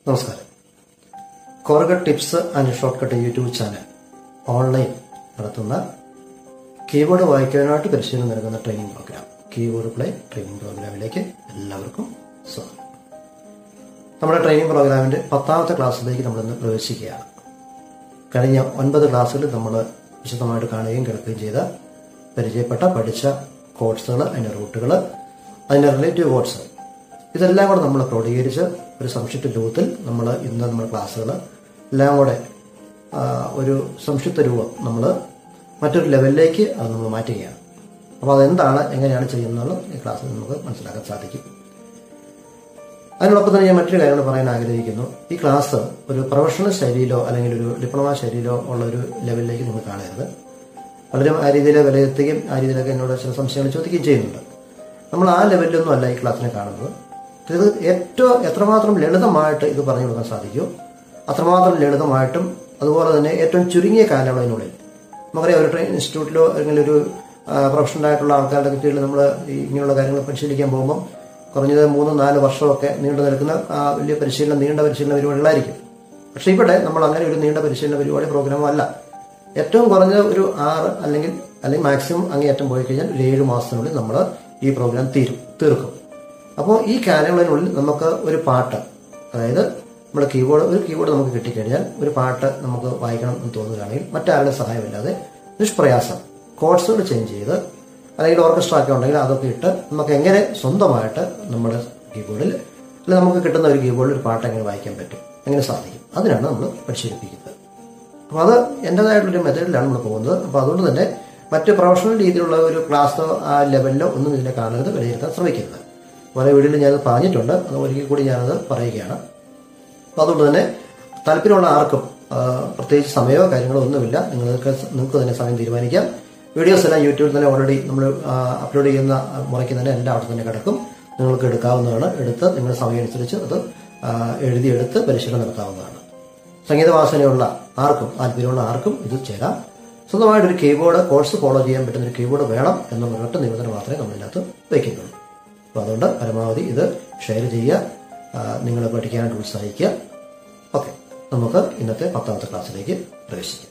നമസ്കാരം കോർഗട്ട് tips and short cut YouTube channel online നടത്തുന്ന കീബോർഡ് വായിക്കാനായിട്ട് പരിശീലനം നൽകുന്ന training program keyboard play training പ്രോഗ്രാമിലേക്ക് എല്ലാവർക്കും സ്വാഗതം നമ്മുടെ ട്രെയിനിങ് പ്രോഗ്രാമിന്റെ പത്താമത്തെ ക്ലാസ്സിലേക്ക് നമ്മൾ ഇന്ന് പ്രവേശിക്കുകയാണ് കഴിഞ്ഞ ഒൻപത് ക്ലാസ്സുകളിൽ നമ്മൾ വിശദമായിട്ട് കാണുകയും കേൾക്കുകയും ചെയ്ത പരിചയപ്പെട്ട പഠിച്ച കോഴ്സുകൾ അതിന്റെ റൂട്ടുകൾ അതിന്റെ റിലേറ്റീവ് കോഴ്സ് ഇതെല്ലാം കൂടെ നമ്മൾ ക്രോഡീകരിച്ച് ഒരു സംക്ഷിപ്ത രൂപത്തിൽ നമ്മൾ ഇന്ന് നമ്മുടെ ക്ലാസ്സുകൾ എല്ലാം കൂടെ ആ, ഒരു സംക്ഷിപ്ത രൂപം നമ്മൾ മറ്റൊരു ലെവലിലേക്ക് അത് നമ്മൾ മാറ്റുകയാണ് അപ്പോൾ അതെന്താണ് എങ്ങനെയാണ് ചെയ്യുന്നത് ഈ ക്ലാസ്സിൽ നമുക്ക് മനസ്സിലാക്കാൻ സാധിക്കും അതിനോടൊപ്പം തന്നെ ഞാൻ മറ്റൊരു കാര്യം കൂടെ പറയാൻ ആഗ്രഹിക്കുന്നു ഈ ക്ലാസ് ഒരു പ്രൊഫഷണൽ ശൈലിയിലോ അല്ലെങ്കിൽ ഒരു ഡിപ്ലോമ ശൈലിയിലോ ഉള്ള ഒരു ലെവലിലേക്ക് നിങ്ങൾ കാണരുത് പലരും ആ രീതിയിൽ വിലയിരുത്തുകയും ആ രീതിയിലൊക്കെ എന്നോട് ചില സംശയങ്ങൾ ചോദിക്കുകയും ചെയ്യുന്നുണ്ട് നമ്മൾ ആ ലെവലിലൊന്നും അല്ല ഈ ക്ലാസ്സിനെ കാണുന്നത് ഇത് ഏറ്റവും എത്രമാത്രം ലളിതമായിട്ട് ഇത് പറഞ്ഞു കൊടുക്കാൻ സാധിക്കുമോ അത്രമാത്രം ലളിതമായിട്ടും അതുപോലെ തന്നെ ഏറ്റവും ചുരുങ്ങിയ കാലയളവിനുള്ളിൽ നമുക്കറിയാം ഒരു ട്രെയിൻ ഇൻസ്റ്റിറ്റ്യൂട്ടിലോ അല്ലെങ്കിൽ ഒരു പ്രൊഫഷണൽ ആയിട്ടുള്ള ആൾക്കാരുടെ കീഴിൽ നമ്മൾ ഈ ഇങ്ങനെയുള്ള കാര്യങ്ങൾ പരിശീലിക്കാൻ പോകുമ്പോൾ കുറഞ്ഞത് മൂന്ന് നാല് വർഷമൊക്കെ നീണ്ടു നിൽക്കുന്ന ആ വലിയ പരിശീലനം നീണ്ട പരിശീലന പരിപാടികളായിരിക്കും പക്ഷെ ഇവിടെ നമ്മൾ അങ്ങനെ ഒരു നീണ്ട പരിശീലന പരിപാടി പ്രോഗ്രാം അല്ല ഏറ്റവും കുറഞ്ഞ ഒരു ആറ് അല്ലെങ്കിൽ അല്ലെങ്കിൽ മാക്സിമം അങ്ങേയറ്റം പോയി കഴിഞ്ഞാൽ ഒരു ഏഴ് മാസത്തിനുള്ളിൽ നമ്മൾ ഈ പ്രോഗ്രാം തീരും തീർക്കും അപ്പോൾ ഈ കാലയളവിനുള്ളിൽ നമുക്ക് ഒരു പാട്ട് അതായത് നമ്മുടെ കീബോർഡ് ഒരു കീബോർഡ് നമുക്ക് കിട്ടിക്കഴിഞ്ഞാൽ ഒരു പാട്ട് നമുക്ക് വായിക്കണം എന്ന് തോന്നുകയാണെങ്കിൽ മറ്റാരുടെ സഹായമില്ലാതെ നിഷ്പ്രയാസം കോഡ്സുകൾ ചേഞ്ച് ചെയ്ത് അല്ലെങ്കിൽ ഓർക്കസ്ട്ര ഒക്കെ ഉണ്ടെങ്കിൽ അതൊക്കെ ഇട്ട് നമുക്ക് എങ്ങനെ സ്വന്തമായിട്ട് നമ്മുടെ കീബോർഡിൽ അല്ലെങ്കിൽ നമുക്ക് കിട്ടുന്ന ഒരു കീബോർഡിൽ ഒരു പാട്ട് എങ്ങനെ വായിക്കാൻ പറ്റും എങ്ങനെ സാധിക്കും അതിനാണ് നമ്മൾ പരിശീലിപ്പിക്കുന്നത് അപ്പോൾ അത് എൻ്റെതായിട്ടുള്ളൊരു മെത്തേഡിലാണ് നമ്മൾ പോകുന്നത് അപ്പോൾ അതുകൊണ്ട് തന്നെ മറ്റ് പ്രൊഫഷണൽ രീതിയിലുള്ള ഒരു ക്ലാസ്സോ ആ ലെവലിലോ ഒന്നും ഇതിനെ കാണരുത് വിലയിരുത്താൻ ശ്രമിക്കരുത് പല വീഡിയോയിൽ ഞാനത് പറഞ്ഞിട്ടുണ്ട് അത് ഒരിക്കൽ കൂടി ഞാനത് പറയുകയാണ് അപ്പോൾ അതുകൊണ്ട് തന്നെ താല്പര്യമുള്ള ആർക്കും ആ, പ്രത്യേകിച്ച് സമയമോ കാര്യങ്ങളോ ഒന്നുമില്ല നിങ്ങൾക്ക് നിങ്ങൾക്ക് തന്നെ സമയം തീരുമാനിക്കാം വീഡിയോസ് എല്ലാം യൂട്യൂബിൽ തന്നെ ഓൾറെഡി നമ്മൾ അപ്ലോഡ് ചെയ്യുന്ന മുറയ്ക്ക് തന്നെ എല്ലാം അവിടെ തന്നെ കിടക്കും നിങ്ങൾക്ക് എടുക്കാവുന്നതാണ് എടുത്ത് നിങ്ങളുടെ സമയം അനുസരിച്ച് അത് ആ, എഴുതിയെടുത്ത് പരിശീലനം നടത്താവുന്നതാണ് സംഗീതവാസനയുള്ള ആർക്കും താല്പര്യമുള്ള ആർക്കും ഇത് ചേരാം സ്വന്തമായിട്ട് ഒരു കീബോർഡ് കോഴ്സ് ഫോളോ ചെയ്യാൻ പറ്റുന്ന ഒരു കീബോർഡ് വേണം എന്നുള്ള ഒരൊറ്റ നിബന്ധന മാത്രമേ നമ്മളിതിനകത്ത് വയ്ക്കുന്നുള്ളൂ അപ്പോൾ അതുകൊണ്ട് പരമാവധി ഇത് ഷെയർ ചെയ്യുക നിങ്ങൾ പഠിക്കാനായിട്ട് ഉത്സാഹിക്കുക ഓക്കെ നമുക്ക് ഇന്നത്തെ പത്താമത്തെ ക്ലാസ്സിലേക്ക് പ്രവേശിക്കാം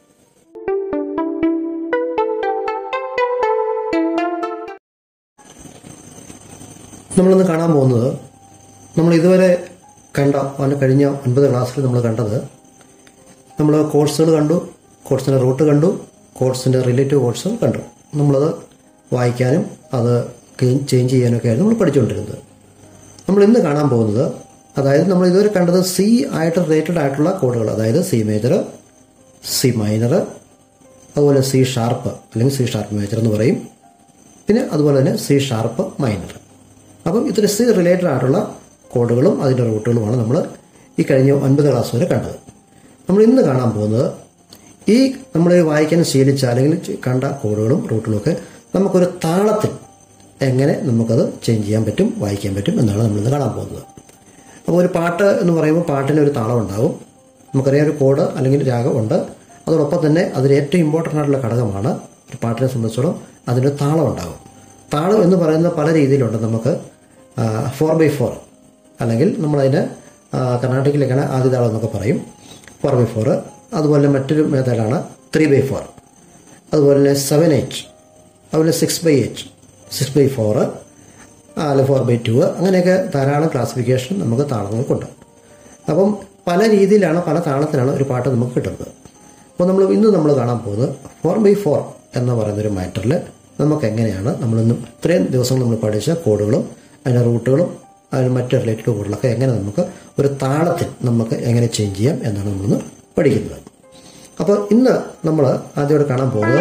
നമ്മളിന്ന് കാണാൻ പോകുന്നത് നമ്മൾ ഇതുവരെ കണ്ട അതിന് കഴിഞ്ഞ ഒൻപത് ക്ലാസ്സിൽ നമ്മൾ കണ്ടത് നമ്മൾ കോഴ്സുകൾ കണ്ടു കോഴ്സിൻ്റെ റൂട്ട് കണ്ടു കോഴ്സിൻ്റെ റിലേറ്റീവ് കോഴ്സുകൾ കണ്ടു നമ്മളത് വായിക്കാനും അത് ചേഞ്ച് ചെയ്യാനൊക്കെ ആയിരുന്നു നമ്മൾ പഠിച്ചുകൊണ്ടിരുന്നത് നമ്മൾ ഇന്ന് കാണാൻ പോകുന്നത് അതായത് നമ്മൾ ഇതുവരെ കണ്ടത് സി ആയിട്ട് റിലേറ്റഡ് ആയിട്ടുള്ള കോഡുകൾ അതായത് സി മേജർ സി മൈനർ അതുപോലെ സി ഷാർപ്പ് അല്ലെങ്കിൽ സി ഷാർപ്പ് മേജർ എന്ന് പറയും പിന്നെ അതുപോലെ തന്നെ സി ഷാർപ്പ് മൈനർ അപ്പം ഇത്ര സി റിലേറ്റഡ് ആയിട്ടുള്ള കോഡുകളും അതിൻ്റെ റൂട്ടുകളുമാണ് നമ്മൾ ഈ കഴിഞ്ഞ ഒൻപത് ക്ലാസ് വരെ കണ്ടത് നമ്മൾ ഇന്ന് കാണാൻ പോകുന്നത് ഈ നമ്മൾ വായിക്കാൻ ശീലിച്ച അല്ലെങ്കിൽ കണ്ട കോഡുകളും റൂട്ടുകളും ഒക്കെ നമുക്കൊരു താളത്തിൽ എങ്ങനെ നമുക്കത് ചേഞ്ച് ചെയ്യാൻ പറ്റും വായിക്കാൻ പറ്റും എന്നാണ് നമ്മളിന്ന് കാണാൻ പോകുന്നത് അപ്പോൾ ഒരു പാട്ട് എന്ന് പറയുമ്പോൾ പാട്ടിന് ഒരു താളം ഉണ്ടാവും നമുക്കറിയാം ഒരു കോഡ് അല്ലെങ്കിൽ രാഗം ഉണ്ട് അതോടൊപ്പം തന്നെ അതിൽ ഏറ്റവും ഇമ്പോർട്ടൻ്റ് ആയിട്ടുള്ള ഘടകമാണ് ഒരു പാട്ടിനെ സംബന്ധിച്ചിടത്തോളം അതിൻ്റെ താളം ഉണ്ടാകും താളം എന്ന് പറയുന്നത് പല രീതിയിലുണ്ട് നമുക്ക് ഫോർ ബൈ ഫോർ അല്ലെങ്കിൽ നമ്മളതിന് ആ, കർണാടകയിലേക്കാണ് ആദ്യ താളം എന്നൊക്കെ പറയും ഫോർ ബൈ ഫോർ അതുപോലെ മറ്റൊരു മെത്തേഡാണ് ത്രീ ബൈ ഫോർ അതുപോലെ തന്നെ സെവൻ എയ്റ്റ് അതുപോലെ six by eight six by four അല്ല ഫോർ ബൈ ടു അങ്ങനെയൊക്കെ ധാരാളം ക്ലാസിഫിക്കേഷൻ നമുക്ക് താളങ്ങൾക്കുണ്ട് അപ്പം പല രീതിയിലാണ് പല താളത്തിലാണ് ഒരു പാട്ട് നമുക്ക് കിട്ടുന്നത് അപ്പോൾ നമ്മൾ ഇന്ന് നമ്മൾ കാണാൻ പോകുന്നത് ഫോർ ബൈ ഫോർ എന്ന് പറയുന്ന ഒരു മാറ്ററിൽ നമുക്ക് എങ്ങനെയാണ് നമ്മളിന്ന് ഇത്രയും ദിവസം നമ്മൾ പഠിച്ച കോഡുകളും അതിൻ്റെ റൂട്ടുകളും അതിന് മറ്റ് റിലേറ്റഡ് കോഡുകളൊക്കെ എങ്ങനെ നമുക്ക് ഒരു താളത്തിൽ നമുക്ക് എങ്ങനെ ചേഞ്ച് ചെയ്യാം എന്നാണ് നമ്മളിന്ന് പഠിക്കുന്നത് അപ്പോൾ ഇന്ന് നമ്മൾ ആദ്യമായിട്ട് കാണാൻ പോകുന്നത്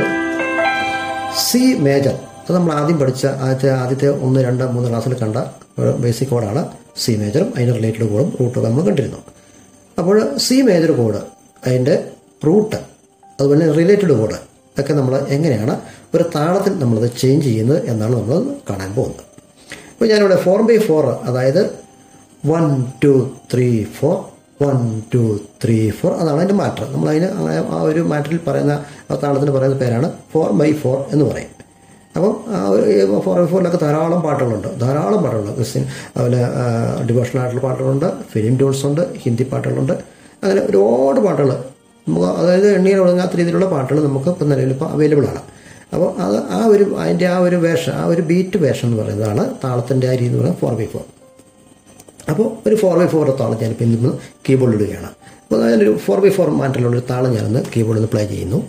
സി മേജർ അത് നമ്മൾ ആദ്യം പഠിച്ച ആദ്യത്തെ ആദ്യത്തെ ഒന്ന് രണ്ട് മൂന്ന് ക്ലാസ്സിൽ കണ്ട ബേസിക് കോഡാണ് സി മേജറും അതിൻ്റെ റിലേറ്റഡ് കോഡും റൂട്ടും നമ്മൾ കണ്ടിരുന്നു അപ്പോൾ സി മേജർ കോഡ് അതിൻ്റെ റൂട്ട് അതുപോലെ റിലേറ്റഡ് കോഡ് ഒക്കെ നമ്മൾ എങ്ങനെയാണ് ഒരു താളത്തിൽ നമ്മളത് ചേഞ്ച് ചെയ്യുന്നത് എന്നാണ് നമ്മൾ കാണാൻ പോകുന്നത് അപ്പോൾ ഞാനിവിടെ ഫോർ ബൈ ഫോർ അതായത് one two three four one two three four അതാണ് അതിൻ്റെ മാറ്റർ നമ്മൾ അതിന് അങ്ങനെ ആ ഒരു മാറ്ററിൽ പറയുന്ന ആ താളത്തിന് പറയുന്ന പേരാണ് ഫോർ ബൈ ഫോർ എന്ന് പറയും അപ്പം ഫോർ ബൈ ഫോറിലൊക്കെ ധാരാളം പാട്ടുകളുണ്ട് ധാരാളം പാട്ടുകളുണ്ട് ക്രിസ്ത്യൻ അതുപോലെ ഡിവോഷണൽ ആയിട്ടുള്ള പാട്ടുകളുണ്ട് ഫിലിം ട്യൂൺസ് ഉണ്ട് ഹിന്ദി പാട്ടുകളുണ്ട് അങ്ങനെ ഒരുപാട് പാട്ടുകൾ നമുക്ക് അതായത് എണ്ണിയിൽ ഒതുങ്ങാത്ത രീതിയിലുള്ള പാട്ടുകൾ നമുക്ക് ഇപ്പം നിലവിൽ ഇപ്പോൾ അവൈലബിൾ ആണ് അപ്പോൾ അത് ആ ഒരു അതിൻ്റെ ആ ഒരു വേഷം ആ ഒരു ബീറ്റ് വേഷം എന്ന് പറയുന്നതാണ് താളത്തിൻ്റെ ആ രീതി എന്ന് പറയുന്നത് ഫോർ ബൈ ഫോർ അപ്പോൾ ഒരു ഫോർ ബൈ ഫോർ താളം ഞാനിപ്പോൾ ഇന്ന് കീബോർഡിൽ ഇടുകയാണ് അപ്പോൾ അതിലൊരു ഫോർ ബൈ ഫോർ മാറ്റിലുള്ള ഒരു താളം ഞാനൊന്ന് കീബോർഡിൽ നിന്ന് പ്ലേ ചെയ്യുന്നു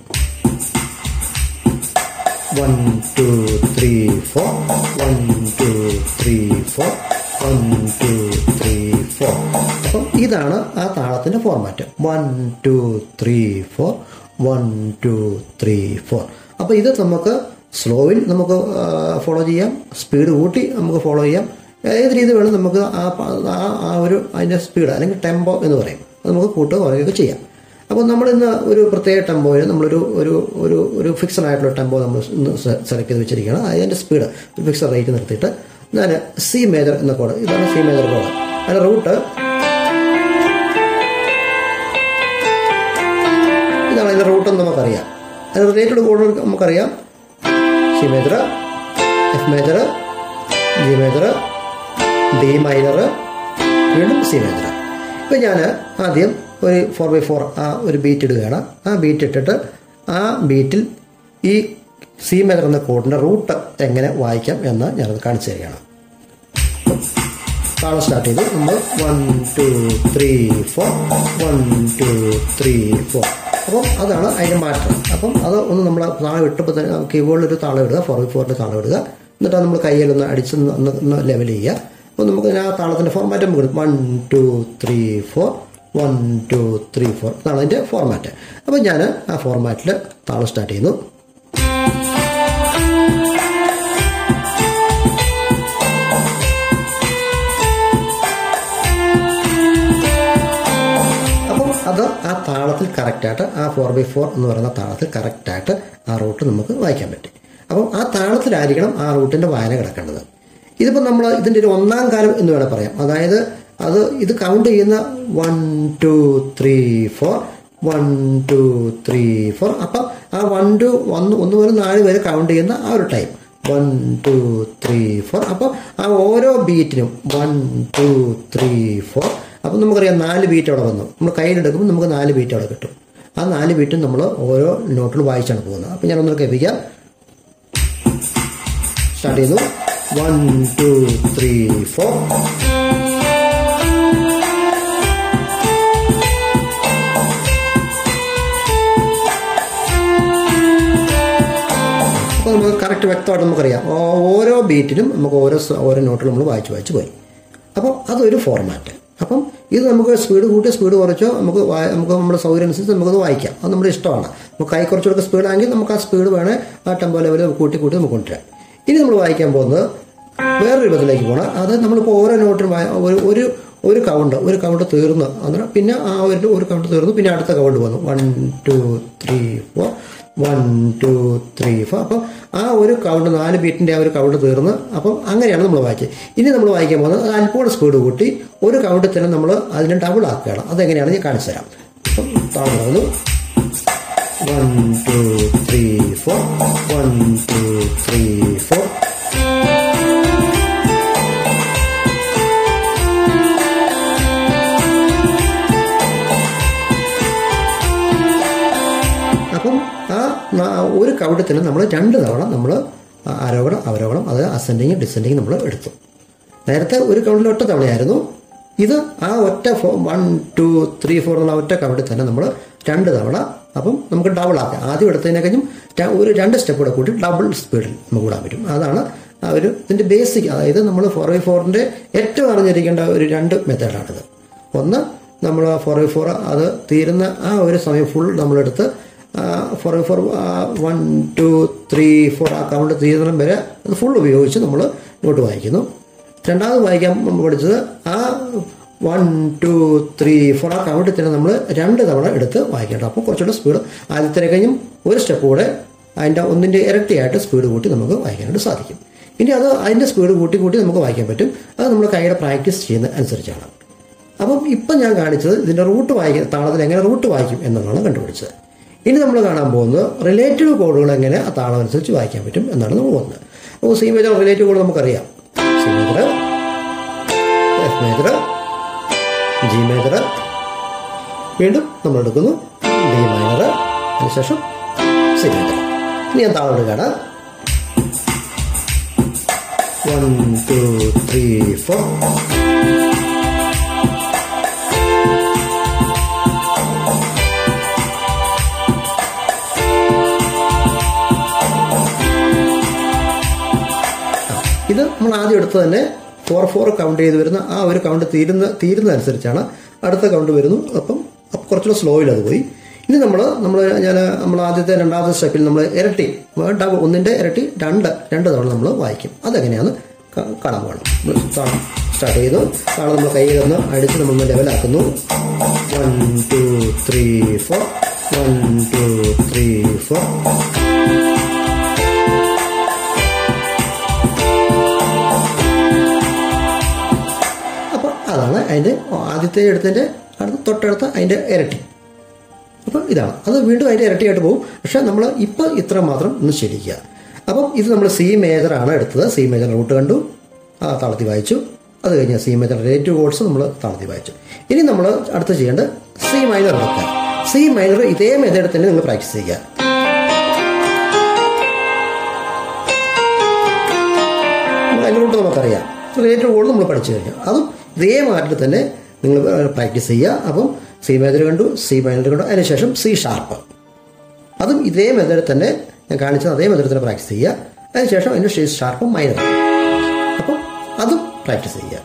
one two three four one two three four one two three four അപ്പം ഇതാണ് ആ താളത്തിൻ്റെ format one two three four one two three four അപ്പോൾ ഇത് നമുക്ക് സ്ലോവിൽ നമുക്ക് ഫോളോ ചെയ്യാം സ്പീഡ് കൂട്ടി നമുക്ക് ഫോളോ ചെയ്യാം ഏത് രീതി വേണം നമുക്ക് ആ പ- ആ ആ ഒരു അതിൻ്റെ സ്പീഡ് അല്ലെങ്കിൽ ടെമ്പോ എന്ന് പറയും അത് നമുക്ക് കൂട്ടുകയോ കുറയുകയൊക്കെ ചെയ്യാം അപ്പോൾ നമ്മൾ ഇന്ന് ഒരു പ്രത്യേക ടെമ്പോയിൽ നമ്മളൊരു ഒരു ഒരു ഒരു ഫിക്സഡ് ആയിട്ടുള്ള ടെമ്പോ നമ്മൾ ഇന്ന് സെലക്ട് ചെയ്ത് വെച്ചിരിക്കുകയാണ് അതിൻ്റെ സ്പീഡ് ഒരു ഫിക്സഡ് റേറ്റ് നിർത്തിയിട്ട് ഞാൻ സി മേജർ എന്ന കോഡ് ഇതാണ് സി മേജർ കോഡ് അതിൻ്റെ റൂട്ട് ഇതാണ് അതിൻ്റെ റൂട്ട് എന്ന് നമുക്കറിയാം അതിന് റിലേറ്റഡ് കോഡ് നമുക്കറിയാം C major F major G major D minor വീണ്ടും സി മേജർ ഇപ്പം ഞാൻ ആദ്യം ഒരു ഫോർ ബൈ ഫോർ ആ ഒരു ബീറ്റ് ഇടുകയാണ് ആ ബീറ്റ് ഇട്ടിട്ട് ആ ബീറ്റിൽ ഈ സി മേജർ എന്ന കോഡിൻ്റെ റൂട്ട് എങ്ങനെ വായിക്കാം എന്ന് ഞാനത് കാണിച്ചു തരികയാണ് താളം സ്റ്റാർട്ട് ചെയ്തു നമ്മൾ one two three four one two three four അപ്പം അതാണ് അതിൻ്റെ മാറ്റം അപ്പം അത് ഒന്ന് നമ്മൾ താളം ഇട്ടപ്പോൾ തന്നെ കീബോർഡിൽ ഒരു താളം ഇടുക ഫോർ ബൈ ഫോറിൻ്റെ താളം ഇടുക എന്നിട്ട് അത് നമ്മൾ കയ്യിലൊന്ന് അടിച്ച് ഒന്ന് ഒന്ന് ഒന്ന് ലെവൽ ചെയ്യുക അപ്പോൾ നമുക്ക് ആ താളത്തിൻ്റെ ഫോർമാറ്റ് നമുക്ക് കിട്ടും one two three four one two three four അതാണ് അതിൻ്റെ ഫോർമാറ്റ് അപ്പോൾ ഞാൻ ആ ഫോർമാറ്റിൽ താളം സ്റ്റാർട്ട് ചെയ്യുന്നു അപ്പം അത് ആ താളത്തിൽ കറക്റ്റായിട്ട് ആ ഫോർ ബൈ ഫോർ എന്ന് പറയുന്ന താളത്തിൽ കറക്റ്റായിട്ട് ആ റൂട്ട് നമുക്ക് വായിക്കാൻ പറ്റും അപ്പം ആ താളത്തിലായിരിക്കണം ആ റൂട്ടിൻ്റെ വായന കിടക്കേണ്ടത് ഇതിപ്പോൾ നമ്മൾ ഇതിൻ്റെ ഒരു ഒന്നാം കാലം എന്ന് വേണേൽ പറയാം അതായത് അത് ഇത് കൗണ്ട് ചെയ്യുന്ന one two three four one two three four അപ്പം ആ വൺ ടു ഒന്ന് ഒന്ന് മുതൽ നാല് വരെ കൗണ്ട് ചെയ്യുന്ന ആ ഒരു time one two three four അപ്പം ആ ഓരോ ബീറ്റിനും വൺ ടു ത്രീ ഫോർ അപ്പം നമുക്കറിയാം നാല് ബീറ്റ് അവിടെ വന്നു നമ്മൾ കയ്യിലെടുക്കുമ്പോൾ നമുക്ക് നാല് ബീറ്റ് അവിടെ കിട്ടും ആ നാല് ബീറ്റും നമ്മൾ ഓരോ നോട്ടിൽ വായിച്ചാണ് പോകുന്നത് അപ്പം ഞാൻ ഒന്നുകൂടെ കേൾപ്പിക്കാം സ്റ്റാർട്ട് ചെയ്യുന്നു വൺ ടു ത്രീ ഫോർ അപ്പോൾ നമുക്ക് കറക്റ്റ് വ്യക്തമായിട്ട് നമുക്കറിയാം ഓ- ഓരോ ബീറ്റിനും നമുക്ക് ഓരോ സ- ഓരോ നോട്ടുകൾ നമ്മൾ വായിച്ച് വായിച്ച് പോയി അപ്പോൾ അതൊരു ഫോർമാറ്റ് അപ്പം ഇത് നമുക്ക് സ്പീഡ് കൂട്ടി സ്പീഡ് കുറച്ചോ നമുക്ക് വാ- നമുക്ക് നമ്മുടെ സൗകര്യം അനുസരിച്ച് നമുക്കത് വായിക്കാം അത് നമ്മുടെ ഇഷ്ടമാണ് നമുക്ക് കൈ കുറച്ചുകൂടെ സ്പീഡാണെങ്കിൽ നമുക്ക് ആ സ്പീഡ് വേണേൽ ആ ടെമ്പോ ലെവൽ കൂട്ടി കൂട്ടി നമുക്ക് കൊണ്ടുവരാം ഇനി നമ്മൾ വായിക്കാൻ പോകുന്നത് വേറൊരു വിധത്തിലേക്ക് പോകണം അത് നമ്മളിപ്പോൾ ഓരോ നോട്ടിനും വായ- ഒരു ഒരു ഒരു കൗണ്ട് ഒരു കൗണ്ട് തീർന്നു അന്നേരം പിന്നെ ആ ഒരു ഒരു കൗണ്ട് തീർന്നു പിന്നെ അടുത്ത കൗണ്ട് വന്നു one two three four one two three four അപ്പോൾ ആ ഒരു കൗണ്ട് നാല് ബീറ്റിൻ്റെ ആ ഒരു കൗണ്ട് തീർന്ന് അപ്പം അങ്ങനെയാണ് നമ്മൾ വായിച്ചത് ഇനി നമ്മൾ വായിക്കാൻ പോകുന്നത് അത് അല്പം സ്പീഡ് കൂട്ടി ഒരു കൗണ്ടിൽ തന്നെ നമ്മൾ അതിനെ ഡബിൾ ആക്കുകയാണ് അതെങ്ങനെയാണ് ഞാൻ കാണിച്ചു തരാം അപ്പം താഴ്ന്നു one two three four one two three four അപ്പം ആ ന- ഒരു കവിടത്തിന് നമ്മൾ രണ്ട് തവണ നമ്മൾ ആരോഹണം അവരോഹണം അത് അസെൻഡിങ് ഡിസെൻഡിങ് നമ്മൾ എടുത്തു നേരത്തെ ഒരു കൗണ്ടിൽ ഒറ്റ തവണയായിരുന്നു ഇത് ആ ഒറ്റ ഫോ വൺ ടു ത്രീ ഫോർ എന്നുള്ള ഒറ്റ കൗണ്ടിൽ തന്നെ നമ്മൾ രണ്ട് തവണ അപ്പം നമുക്ക് ഡബിൾ ആക്കാം ആദ്യം എടുത്തതിനെ കഴിഞ്ഞും ര- ഒരു രണ്ട് സ്റ്റെപ്പ് കൂടെ കൂട്ടി ഡബിൾ സ്പീഡിൽ നമുക്ക് കൂടാൻ പറ്റും അതാണ് ആ ഒരു ഇതിൻ്റെ ബേസിക് അതായത് നമ്മൾ ഫോർ ബൈ ഫോറിൻ്റെ ഏറ്റവും അറിഞ്ഞിരിക്കേണ്ട ഒരു രണ്ട് മെത്തേഡാണിത് ഒന്ന് നമ്മൾ ഫോർ ബൈ ഫോർ അത് തീരുന്ന ആ ഒരു സമയം ഫുൾ നമ്മളെടുത്ത് four by four one two three four ആ കൗണ്ട് തീരുന്നിടം വരെ അത് ഫുൾ ഉപയോഗിച്ച് നമ്മൾ നോട്ട് വായിക്കുന്നു രണ്ടാമത് വായിക്കാൻ നമ്മൾ പഠിച്ചത് ആ വൺ ടു ത്രീ ഫോർ ആ കൗണ്ടിൽ തന്നെ നമ്മൾ രണ്ട് തവണ എടുത്ത് വായിക്കേണ്ടത് അപ്പോൾ കുറച്ചുകൂടെ സ്പീഡ് ആദ്യത്തെ കഴിഞ്ഞും ഒരു സ്റ്റെപ്പ് കൂടെ അതിൻ്റെ ഒന്നിൻ്റെ ഇരട്ടിയായിട്ട് സ്പീഡ് കൂട്ടി നമുക്ക് വായിക്കാനായിട്ട് സാധിക്കും ഇനി അത് അതിൻ്റെ സ്പീഡ് കൂട്ടി കൂട്ടി നമുക്ക് വായിക്കാൻ പറ്റും അത് നമ്മൾ കൈയുടെ പ്രാക്ടീസ് ചെയ്യുന്ന അനുസരിച്ചാണ് അപ്പം ഇപ്പം ഞാൻ കാണിച്ചത് ഇതിൻ്റെ റൂട്ട് വായിക്കുന്ന താളത്തിൽ എങ്ങനെ റൂട്ട് വായിക്കും എന്നുള്ളതാണ് കണ്ടുപിടിച്ചത് ഇനി നമ്മൾ കാണാൻ പോകുന്നത് റിലേറ്റീവ് കോഡുകൾ എങ്ങനെ ആ താളം അനുസരിച്ച് വായിക്കാൻ പറ്റും എന്നാണ് നമ്മൾ പോകുന്നത് അപ്പോൾ സി മേജർ റിലേറ്റീവ് കോഡ് നമുക്കറിയാം C major F major G major വീണ്ടും നമ്മൾ എടുക്കുന്നു ഡി മൈനർ അതിനുശേഷം സി മേജർ ഇനി ഞാൻ താളം എടുക്കുകയാണ് വൺ ടു ത്രീ ഫോർ ഇത് നമ്മൾ ആദ്യം എടുത്ത് തന്നെ ഫോർ ഫോർ കൗണ്ട് ചെയ്ത് വരുന്ന ആ ഒരു കൗണ്ട് തീരുന്ന തീരുന്നതനുസരിച്ചാണ് അടുത്ത കൗണ്ട് വരുന്നു അപ്പം അപ്പം കുറച്ചുകൂടെ സ്ലോയിൽ അത് പോയി ഇനി നമ്മൾ നമ്മൾ ഞാൻ നമ്മൾ ആദ്യത്തെ രണ്ടാമത്തെ സ്റ്റെപ്പിൽ നമ്മൾ ഇരട്ടി ഡബിൾ ഒന്നിൻ്റെ ഇരട്ടി രണ്ട് രണ്ട് തവണ നമ്മൾ വായിക്കും അതെങ്ങനെയാണ് ക- കാണാൻ പോകണം നമ്മൾ താളം സ്റ്റാർട്ട് ചെയ്തു താളം നമ്മൾ കയ്യിൽ നിന്ന് അടിച്ച് നമ്മൾ ലെവലാക്കുന്നു one two three four one two three four അപ്പോൾ അതാണ് അതിൻ്റെ ആദ്യത്തെ എടുത്തതിൻ്റെ അടുത്ത തൊട്ടടുത്ത അതിൻ്റെ ഇരട്ടി അപ്പം ഇതാണ് അത് വീണ്ടും അതിൻ്റെ ഇരട്ടിയായിട്ട് പോകും പക്ഷേ നമ്മൾ ഇപ്പം ഇത്ര മാത്രം ഒന്ന് ശരിക്കുക അപ്പം ഇത് നമ്മൾ സി മേജറാണ് എടുത്തത് സി മേജർ റൂട്ട് കണ്ടു ആ താളത്തിൽ വായിച്ചു അത് കഴിഞ്ഞ് സി മേജർ റിലേറ്റീവ് കോഡ്സ് നമ്മൾ താളത്തിൽ വായിച്ചു ഇനി നമ്മൾ അടുത്ത് ചെയ്യേണ്ടത് സി മൈനർ എടുക്കുക സി മൈനർ ഇതേ മെത്തേഡിൽ തന്നെ നിങ്ങൾ പ്രാക്ടീസ് ചെയ്യുക നമ്മൾ അതിൻ്റെ റൂട്ട് നമുക്കറിയാം റിലേറ്റീവ് കോഡ് നമ്മൾ പഠിച്ചു കഴിഞ്ഞു അതും ഇതേ മാറ്റിൽ തന്നെ നിങ്ങൾ പ്രാക്ടീസ് ചെയ്യുക അപ്പം സി മേജർ കണ്ടു സി മൈനർ കണ്ടു അതിനുശേഷം സി ഷാർപ്പ് അതും ഇതേ മെത്തേഡിൽ തന്നെ ഞാൻ കാണിച്ചത് അതേ മെത്തേഡിൽ തന്നെ പ്രാക്ടീസ് ചെയ്യുക അതിനുശേഷം അതിൻ്റെ ഷീ ഷാർപ്പും മൈനർ അപ്പം അതും പ്രാക്ടീസ് ചെയ്യുക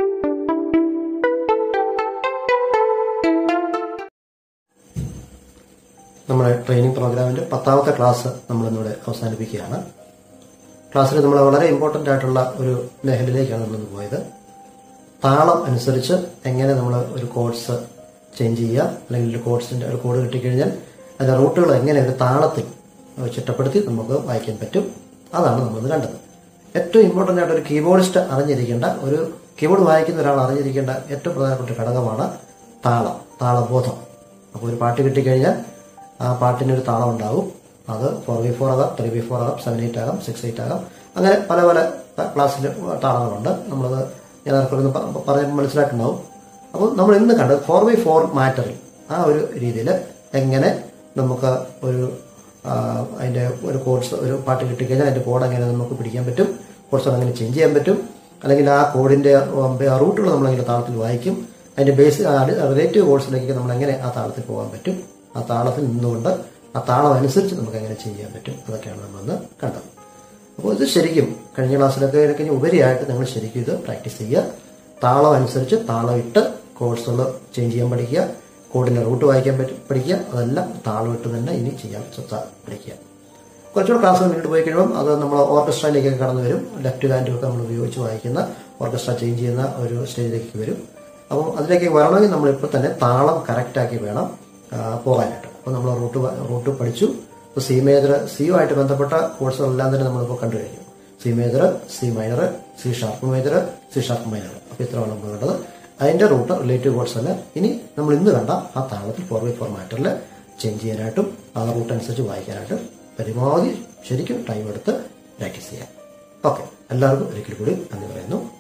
നമ്മുടെ ട്രെയിനിങ് പ്രോഗ്രാമിൻ്റെ പത്താമത്തെ ക്ലാസ് നമ്മളിന്നിവിടെ അവസാനിപ്പിക്കുകയാണ് ക്ലാസ്സിൽ നമ്മൾ വളരെ ഇമ്പോർട്ടൻ്റ് ആയിട്ടുള്ള ഒരു മേഖലയിലേക്കാണ് നമ്മളിന്ന് പോയത് താളം അനുസരിച്ച് എങ്ങനെ നമ്മൾ ഒരു കോഴ്സ് ചേഞ്ച് ചെയ്യുക അല്ലെങ്കിൽ ഒരു കോഴ്സിൻ്റെ ഒരു കോഡ് കിട്ടിക്കഴിഞ്ഞാൽ അതിൻ്റെ റൂട്ടുകൾ എങ്ങനെ ഒരു താളത്തിൽ ചിട്ടപ്പെടുത്തി നമുക്ക് വായിക്കാൻ പറ്റും അതാണ് നമ്മളിന്ന് കണ്ടത് ഏറ്റവും ഇമ്പോർട്ടൻ്റ് ആയിട്ട് ഒരു കീബോർഡിസ്റ്റ് അറിഞ്ഞിരിക്കേണ്ട ഒരു കീബോർഡ് വായിക്കുന്ന ഒരാൾ അറിഞ്ഞിരിക്കേണ്ട ഏറ്റവും പ്രധാനപ്പെട്ട ഘടകമാണ് താളം താളബോധം അപ്പോൾ ഒരു പാട്ട് കിട്ടിക്കഴിഞ്ഞാൽ ആ പാട്ടിനൊരു താളം ഉണ്ടാകും അത് ഫോർ ബി ഫോർ ആകാം ത്രീ ബി ഫോർ ആകാം സെവൻ എയ്റ്റ് ആകാം സിക്സ് എയ്റ്റ് ആകാം അങ്ങനെ പല പല ക്ലാസ്സിൽ താളങ്ങളുണ്ട് നമ്മളത് ഞാൻ ആർക്കൊന്ന് പറഞ്ഞ് മനസ്സിലാക്കുന്നുണ്ടാവും അപ്പോൾ നമ്മൾ ഇന്ന് കണ്ടത് ഫോർ ബൈ ഫോർ മാറ്ററിൽ ആ ഒരു രീതിയിൽ എങ്ങനെ നമുക്ക് ഒരു ആ, അതിൻ്റെ ഒരു കോഴ്സ് ഒരു പാട്ട് കിട്ടിക്കഴിഞ്ഞാൽ അതിൻ്റെ കോഡ് എങ്ങനെ നമുക്ക് പിടിക്കാൻ പറ്റും കോഴ്സ് എങ്ങനെ ചേഞ്ച് ചെയ്യാൻ പറ്റും അല്ലെങ്കിൽ ആ കോഡിൻ്റെ റൂട്ടുകൾ നമ്മളെങ്ങനെ താളത്തിൽ വായിക്കും അതിൻ്റെ ബേസ് റിലേറ്റീവ് കോഴ്സിലേക്ക് നമ്മൾ എങ്ങനെ ആ താളത്തിൽ പോകാൻ പറ്റും ആ താളത്തിൽ നിന്നുകൊണ്ട് ആ താളം അനുസരിച്ച് നമുക്ക് എങ്ങനെ ചെയ്യാൻ പറ്റും അതൊക്കെയാണ് നമ്മളിന്ന് കണ്ടത് അപ്പോൾ ഇത് ശരിക്കും കഴിഞ്ഞ ക്ലാസ്സിലൊക്കെ കഴിഞ്ഞ് ഉപരിയായിട്ട് നിങ്ങൾ ശരിക്കും ഇത് പ്രാക്ടീസ് ചെയ്യുക താളം അനുസരിച്ച് താളം ഇട്ട് കോഴ്സുകൾ ചേഞ്ച് ചെയ്യാൻ പഠിക്കുക കോഡിൻ്റെ റൂട്ട് വായിക്കാൻ പറ്റി പഠിക്കുക അതെല്ലാം താളം ഇട്ട് തന്നെ ഇനി ചെയ്യാൻ ശ്രദ്ധ പഠിക്കുക കുറച്ചുകൂടെ ക്ലാസ് മുന്നോട്ട് പോയി കഴിയുമ്പോൾ അത് നമ്മൾ ഓർക്കസ്ട്രയിലേക്കൊക്കെ കടന്നു വരും ലെഫ്റ്റ് ഹാൻഡും ഒക്കെ നമ്മൾ ഉപയോഗിച്ച് വായിക്കുന്ന ഓർക്കസ്ട്ര ചേഞ്ച് ചെയ്യുന്ന ഒരു സ്റ്റേജിലേക്ക് വരും അപ്പോൾ അതിലേക്ക് വരണമെങ്കിൽ നമ്മളിപ്പോൾ തന്നെ താളം കറക്റ്റാക്കി വേണം ആ, പോകാനായിട്ട് അപ്പോൾ നമ്മൾ റൂട്ട് വ- റൂട്ട് പഠിച്ചു ഇപ്പോൾ സി മേജർ സിയുമായിട്ട് ബന്ധപ്പെട്ട കോഴ്സുകളെല്ലാം തന്നെ നമ്മളിപ്പോൾ കണ്ടു കഴിഞ്ഞു C major C minor C sharp major C sharp minor അപ്പോൾ ഇത്രയാണ് നമ്മൾ കണ്ടത് അതിൻ്റെ റൂട്ട് റിലേറ്റീവ് കോഴ്സ് അല്ല ഇനി നമ്മൾ ഇന്ന് കണ്ട ആ താളത്തിൽ ഫോർ ബൈ ഫോർ മാറ്ററിൽ ചേഞ്ച് ചെയ്യാനായിട്ടും ആ റൂട്ട് അനുസരിച്ച് വായിക്കാനായിട്ടും പരമാവധി ശരിക്കും ടൈം എടുത്ത് പ്രാക്ടീസ് ചെയ്യാം ഓക്കെ എല്ലാവർക്കും ഒരിക്കൽ കൂടി നന്ദി പറയുന്നു